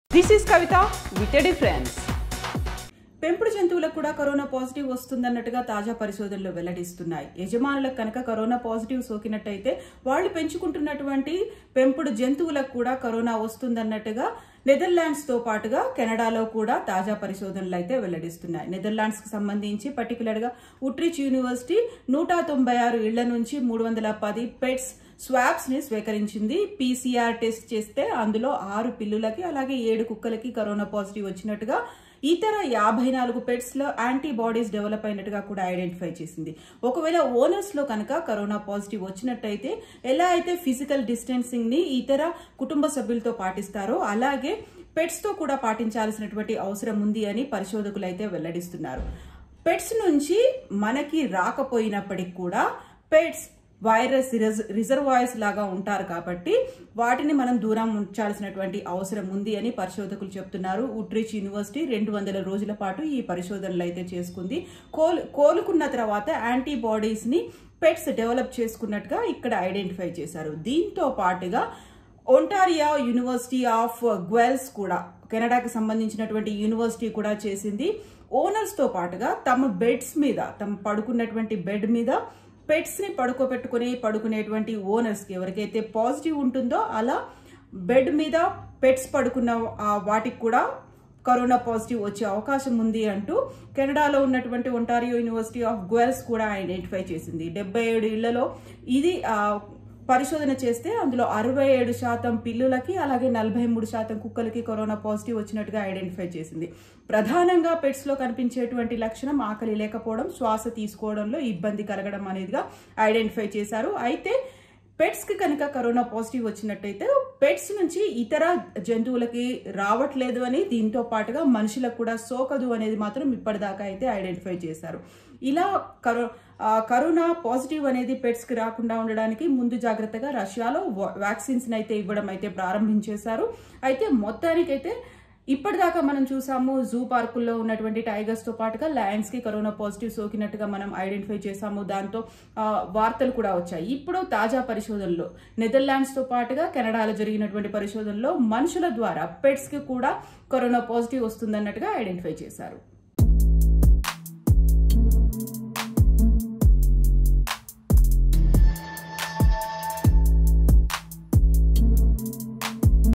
this is Kavitha with a difference పెంపుడు జంతువులకు కూడా కరోనా పాజిటివ్ వస్తుందన్నట్టుగా తాజా పరిశోధనలు వెల్లడిస్తున్నాయి యజమానులకు కనుక కరోనా పాజిటివ్ సోకినట్టయితే వాళ్ళు పెంచుకుంటున్నటువంటి పెంపుడు జంతువులకు కూడా కరోనా వస్తుందన్నట్టుగా నెదర్లాండ్స్ తో పాటుగా కెనడాలో కూడా తాజా పరిశోధనలు అయితే వెల్లడిస్తున్నాయి నెదర్లాండ్స్ కు సంబంధించి పర్టికులర్ గా ఉట్రిచ్ యూనివర్సిటీ నూట తొంభై ఆరు ఇళ్ల నుంచి మూడు వందల పది పెట్స్ స్వాబ్స్ ని స్వీకరించింది పీసీఆర్ టెస్ట్ చేస్తే అందులో ఆరు పిల్లులకి అలాగే ఏడు కుక్కలకి కరోనా పాజిటివ్ వచ్చినట్టుగా ఇతర యాభై నాలుగు పెట్స్ లో యాంటీబాడీస్ డెవలప్ అయినట్టుగా కూడా ఐడెంటిఫై చేసింది ఒకవేళ ఓనర్స్ లో కనుక కరోనా పాజిటివ్ వచ్చినట్టయితే ఎలా అయితే ఫిజికల్ డిస్టెన్సింగ్ ని ఇతర కుటుంబ సభ్యులతో పాటిస్తారో అలాగే పెట్స్ తో కూడా పాటించాల్సినటువంటి అవసరం ఉంది అని పరిశోధకులు అయితే వెల్లడిస్తున్నారు పెట్స్ నుంచి మనకి రాకపోయినప్పటికి కూడా పెట్స్ వైరస్ రిజర్వాయర్స్ లాగా ఉంటారు కాబట్టి వాటిని మనం దూరం ఉంచాల్సినటువంటి అవసరం ఉంది అని పరిశోధకులు చెప్తున్నారు ఉట్రిచ్ యూనివర్సిటీ రెండు వందల రోజుల పాటు ఈ పరిశోధనలు అయితే చేసుకుంది కోలు కోలుకున్న తర్వాత యాంటీబాడీస్ ని పెట్స్ డెవలప్ చేసుకున్నట్టుగా ఇక్కడ ఐడెంటిఫై చేశారు దీంతో పాటుగా ఒంటారియా యూనివర్సిటీ ఆఫ్ గ్వెల్స్ కూడా కెనడాకి సంబంధించినటువంటి యూనివర్సిటీ కూడా చేసింది ఓనర్స్ తో పాటుగా తమ బెడ్స్ మీద తమ పడుకున్నటువంటి బెడ్ మీద పెట్స్ ని పడుకోబెట్టుకుని పడుకునేటువంటి ఓనర్స్ కి ఎవరికైతే పాజిటివ్ ఉంటుందో అలా బెడ్ మీద పెట్స్ పడుకున్న ఆ వాటికి కూడా కరోనా పాజిటివ్ వచ్చే అవకాశం ఉంది అంటూ కెనడాలో ఉన్నటువంటి ఒంటారియో యూనివర్సిటీ ఆఫ్ గ్వెల్స్ కూడా ఐడెంటిఫై చేసింది డెబ్బై ఏడు ఇళ్లలో ఇది ఆ, పరిశోధన చేస్తే అందులో అరవై ఏడు శాతం పిల్లులకి అలాగే నలభై మూడు శాతం కుక్కలకి కరోనా పాజిటివ్ వచ్చినట్టుగా ఐడెంటిఫై చేసింది ప్రధానంగా పెట్స్ లో కనిపించేటువంటి లక్షణం ఆకలి లేకపోవడం శ్వాస తీసుకోవడంలో ఇబ్బంది కలగడం అనేదిగా ఐడెంటిఫై చేశారు అయితే పెట్స్ కి కనుక కరోనా పాజిటివ్ వచ్చినట్టయితే పెట్స్ నుంచి ఇతర జంతువులకి రావట్లేదు అని దీంతో పాటుగా మనుషులకు కూడా సోకదు అనేది మాత్రం ఇప్పటిదాకా అయితే ఐడెంటిఫై చేశారు ఇలా కరో ఆ, కరోనా పాజిటివ్ అనేది పెట్స్ కి రాకుండా ఉండడానికి ముందు జాగ్రత్తగా రష్యాలో వ్యాక్సిన్స్ అయితే ఇవ్వడం అయితే ప్రారంభించేశారు అయితే మొత్తానికైతే ఇప్పటిదాకా మనం చూసాము జూ పార్కుల్లో ఉన్నటువంటి టైగర్స్ తో పాటుగా లయన్స్ కి కరోనా పాజిటివ్ సోకినట్టుగా మనం ఐడెంటిఫై చేసాము దాంతో ఆ, వార్తలు కూడా వచ్చాయి ఇప్పుడు తాజా పరిశోధనలో నెదర్లాండ్స్ తో పాటుగా కెనడాలో జరిగినటువంటి పరిశోధనలో మనుషుల ద్వారా పెట్స్ కి కూడా కరోనా పాజిటివ్ వస్తుందన్నట్టుగా ఐడెంటిఫై చేశారు